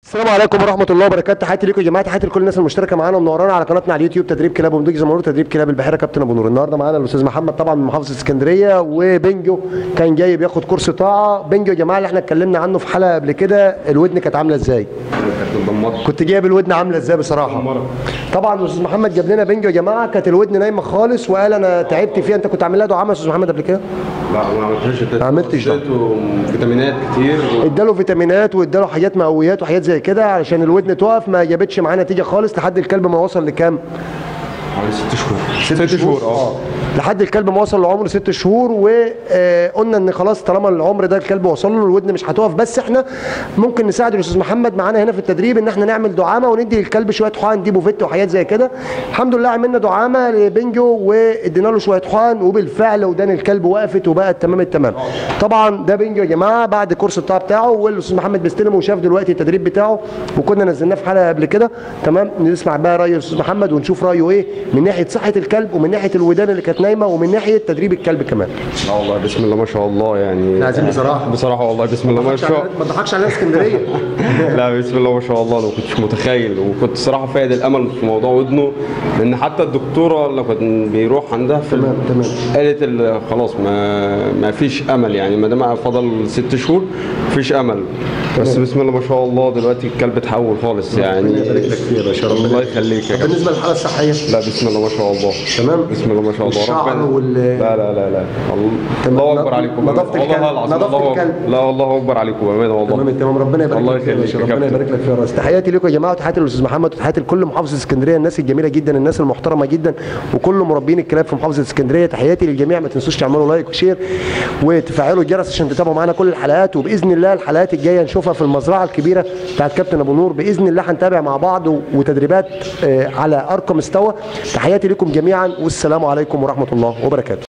السلام عليكم ورحمه الله وبركاته تحياتي ليكم يا جماعه تحياتي لكل الناس المشتركه معانا ومنورانا على قناتنا على اليوتيوب تدريب كلاب ومدير زي ما قلت تدريب كلاب البحيره كابتن ابو نور النهارده معانا الاستاذ محمد طبعا من محافظه اسكندريه وبنجو كان جاي بياخد كورس طاعه بنجو يا جماعه اللي احنا اتكلمنا عنه في حلقه قبل كده الودن كانت عامله ازاي كانت مدمره كنت جايب الودن عامله ازاي بصراحه طبعا الاستاذ محمد جاب لنا بنجو يا جماعه كانت الودن نايمه خالص وقال انا تعبت فيها انت كنت عامل لها دعامه يا استاذ محمد قبل كده لا ما عملتهاش ما عملتش ده. اديته فيتامينات كتير اداله فيتامينات واداله حاجات مقويات وحاجات زي كده علشان الودن تقف ما جابتش معاه نتيجه خالص لحد الكلب ما وصل لكام؟ حوالي ست شهور ست شهور اه لحد الكلب ما وصل لعمر ست شهور وقلنا ان خلاص طالما العمر ده الكلب وصل له الودن مش هتقف بس احنا ممكن نساعد الاستاذ محمد معانا هنا في التدريب ان احنا نعمل دعامه وندي للكلب شويه حقن دي بوفيت وحاجات زي كده الحمد لله عملنا دعامه لبنجو وادينا له شويه حقن وبالفعل ودان الكلب وقفت وبقت تمام التمام طبعا ده بنجو يا جماعه بعد الكورس بتاع بتاعه والاستاذ محمد بيستلم وشاف دلوقتي التدريب بتاعه وكنا نزلناه في حلقه قبل كده تمام نسمع بقى راي الاستاذ محمد ونشوف رايه ايه من ناحيه صحه الكلب ومن ناحيه الودان اللي كانت نايمه ومن ناحيه تدريب الكلب كمان لا والله بسم الله ما شاء الله يعني عايزين بصراحة. بصراحه والله بسم الله ما شاء الله ما تضحكش علينا اسكندريه لا بسم الله ما شاء الله لو كنتش متخيل وكنت صراحه فاقد الامل في موضوع ودنه لان حتى الدكتوره اللي كان بيروح عندها في تمام، تمام. قالت ال- خلاص ما ما فيش امل يعني ما دام فضل ست شهور مفيش امل بس بسم الله ما شاء الله دلوقتي الكلب اتحول خالص يعني ربنا يبارك لك فيه يا باشا، ربنا الله يبارك. يخليك يا كابتن. بالنسبه للحاله الصحيه لا بسم الله ما شاء الله تمام. بسم الله ما شاء الله والشعر ربنا وال- لا لا لا لا الله- تمام. الله اكبر عليكم نظافة الكلب. والله العظيم نظافة الله الكلب. لا والله اكبر عليكم بامانه والله تمام تمام ربنا يبارك الله لك فيه يا يخليك باشا، يا ربنا كابتن. يبارك لك فيه يا راس تحياتي لكم يا جماعه وتحياتي للاستاذ محمد وتحياتي لكل محافظه اسكندريه الناس الجميله جدا الناس المحترمه جدا وكل مربين الكلاب في محافظه اسكندريه تحياتي للجميع ما تنسوش تعملوا لايك وشير وتفعلوا الجرس عشان تتابعوا معانا كل الحلقات وباذن الله الحلقات الجايه نشوفها في المزرعه الكبيره بتاعت كابتن ابو نور باذن الله هنتابع مع بعض وتدريبات آه، على ارقى مستوى تحياتي لكم جميعا والسلام عليكم ورحمه الله وبركاته